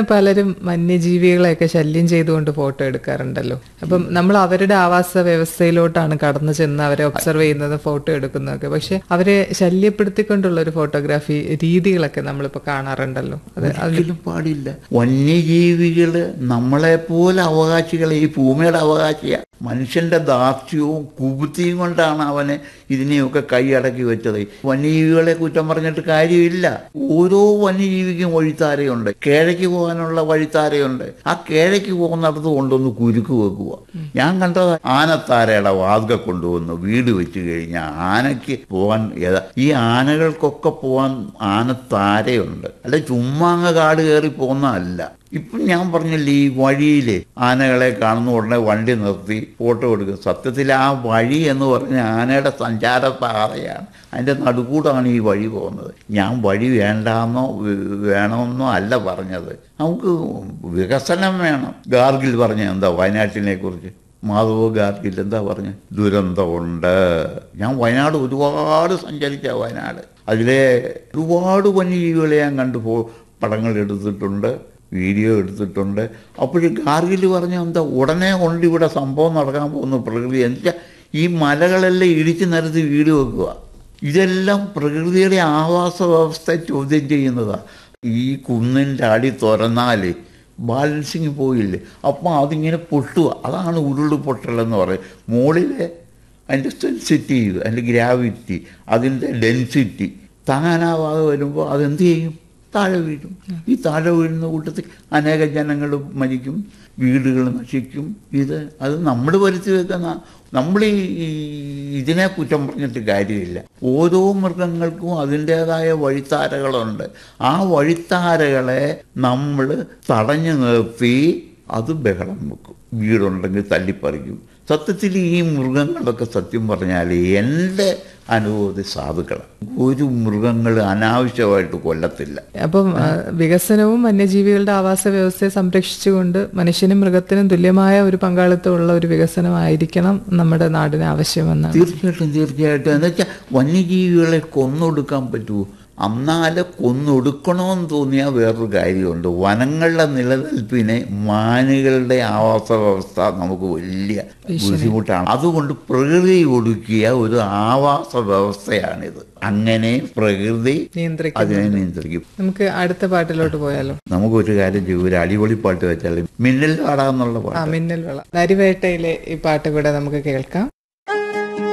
പലരും വന്യജീവികളെയൊക്കെ ശല്യം ചെയ്തുകൊണ്ട് ഫോട്ടോ എടുക്കാറുണ്ടല്ലോ അപ്പം നമ്മൾ അവരുടെ ആവാസ വ്യവസ്ഥയിലോട്ടാണ് കടന്നു ചെന്ന് അവരെ ഒബ്സർവ് ചെയ്യുന്നത് ഫോട്ടോ എടുക്കുന്നതൊക്കെ പക്ഷെ അവരെ ശല്യപ്പെടുത്തിക്കൊണ്ടുള്ള ഒരു ഫോട്ടോഗ്രാഫി രീതികളൊക്കെ നമ്മളിപ്പോ കാണാറുണ്ടല്ലോ അത് ഒരിക്കലും പാടില്ല വന്യജീവികള് നമ്മളെ പോലെ അവകാശികളെ ഈ ഭൂമിയുടെ അവകാശിയാ മനുഷ്യന്റെ ദാർഢ്യവും കുബുദ്ധിയും കൊണ്ടാണ് അവനെ ഇതിനെയൊക്കെ കൈയടക്കി വെച്ചത് വന്യജീവികളെ കുറ്റം പറഞ്ഞിട്ട് കാര്യമില്ല ഓരോ വന്യജീവിക്കും വഴിത്താരയുണ്ട് കിഴക്ക് പോകാനുള്ള വഴിത്താരയുണ്ട് ആ കിഴക്ക് പോകുന്നിടത്ത് കൊണ്ടൊന്ന് കുരുക്ക് വെക്കുക ഞാൻ കണ്ടത് ആനത്താരയുടെ വാതിക കൊണ്ടുവന്ന് വീട് വെച്ച് കഴിഞ്ഞാൽ ആനയ്ക്ക് പോകാൻ ഏതാ ഈ ആനകൾക്കൊക്കെ പോകാൻ ആനത്താരയുണ്ട് അല്ല ചുമ്മാ അങ്ങ് കാട് കയറി പോകുന്നതല്ല ഇപ്പം ഞാൻ പറഞ്ഞില്ലേ ഈ വഴിയിൽ ആനകളെ കാണുന്ന ഉടനെ വണ്ടി നിർത്തി ഫോട്ടോ എടുക്കും സത്യത്തിൽ ആ വഴി എന്ന് പറഞ്ഞ ആനയുടെ സഞ്ചാര പാതയാണ് അതിൻ്റെ നടുക്കൂടാണ് ഈ വഴി പോകുന്നത് ഞാൻ വഴി വേണ്ടാന്നോ വേ- വേണമെന്നോ അല്ല പറഞ്ഞത് നമുക്ക് വികസനം വേണം ഗാർഗിൽ പറഞ്ഞ എന്താ വയനാട്ടിനെ കുറിച്ച് മാധവ് ഗാർഗിൽ എന്താ പറഞ്ഞ ദുരന്തമുണ്ട് ഞാൻ വയനാട് ഒരുപാട് സഞ്ചരിച്ച വയനാട് അതിലെ ഒരുപാട് വന്യജീവികളെ ഞാൻ കണ്ടു പോ പടങ്ങൾ എടുത്തിട്ടുണ്ട് വീഡിയോ എടുത്തിട്ടുണ്ട് അപ്പോഴും ഗാർഗിൽ പറഞ്ഞ എന്താ ഉടനെ കൊണ്ട് ഇവിടെ സംഭവം നടക്കാൻ പോകുന്ന പ്രകൃതി എന്നുവെച്ചാൽ ഈ മലകളെല്ലാം ഇടിച്ചു നിരത്തി വീട് വെക്കുക ഇതെല്ലാം പ്രകൃതിയുടെ ആവാസ വ്യവസ്ഥ ചോദ്യം ചെയ്യുന്നതാണ് ഈ കുന്നിൻ്റെ അടി തുറന്നാൽ ബാലൻസിങ് പോയില്ലേ അപ്പം അതിങ്ങനെ പൊട്ടുക അതാണ് ഉരുള് പൊട്ടലെന്ന് പറയും മുകളിലെ അതിൻ്റെ സെൻസിറ്റീവ് അതിൻ്റെ ഗ്രാവിറ്റി അതിൻ്റെ ഡെൻസിറ്റി താങ്ങാനാവാതെ വരുമ്പോൾ അതെന്ത് ചെയ്യും താഴെ വീഴും ഈ താഴെ വീഴുന്ന കൂട്ടത്തിൽ അനേക ജനങ്ങൾ മരിക്കും വീടുകൾ നശിക്കും ഇത് അത് നമ്മൾ വരുത്തി വെക്കുന്ന നമ്മൾ ഈ ഈ- ഇതിനെ കുറ്റം പറഞ്ഞിട്ട് കാര്യമില്ല ഓരോ മൃഗങ്ങൾക്കും അതിൻ്റേതായ വഴിത്താരകളുണ്ട് ആ വഴിത്താരകളെ നമ്മൾ തടഞ്ഞു നിർത്തി അത് ബഹളം വെക്കും വീടുണ്ടെങ്കിൽ തല്ലിപ്പറിക്കും സത്യത്തിൽ ഈ മൃഗങ്ങളൊക്കെ സത്യം പറഞ്ഞാൽ എൻ്റെ അനുഭവത്തിൽ സാധുക്കളാണ് ഒരു മൃഗങ്ങൾ അനാവശ്യമായിട്ട് കൊല്ലത്തില്ല അപ്പം ആ, വികസനവും വന്യജീവികളുടെ ആവാസ വ്യവസ്ഥയെ സംരക്ഷിച്ചുകൊണ്ട് മനുഷ്യനും മൃഗത്തിനും തുല്യമായ ഒരു പങ്കാളിത്തമുള്ള ഒരു വികസനമായിരിക്കണം നമ്മുടെ നാടിന് ആവശ്യമെന്നാണ് തീർച്ചയായിട്ടും തീർച്ചയായിട്ടും എന്ന് വെച്ചാൽ വന്യജീവികളെ കൊന്നൊടുക്കാൻ പറ്റുമോ അന്നാലെ കൊന്നൊടുക്കണമെന്ന് തോന്നിയാൽ വേറൊരു കാര്യമുണ്ട് വനങ്ങളുടെ നിലനിൽപ്പിനെ മാനുകളുടെ ആവാസ വ്യവസ്ഥ നമുക്ക് വലിയ ബുദ്ധിമുട്ടാണ് അതുകൊണ്ട് പ്രകൃതി ഒടുക്കിയ ഒരു ആവാസ വ്യവസ്ഥയാണിത് അങ്ങനെ പ്രകൃതി നിയന്ത്രിക്കും അതിനെ നിയന്ത്രിക്കും നമുക്ക് അടുത്ത പാട്ടിലോട്ട് പോയാലോ നമുക്കൊരു കാര്യം ചെയ്യും ഒരു അടിപൊളി പാട്ട് വെച്ചാൽ മിന്നൽ പാടാന്നുള്ള ആ പാട്ട് മിന്നൽ വിള നരിവേട്ടയിലെ ഈ പാട്ട് കൂടെ നമുക്ക് കേൾക്കാം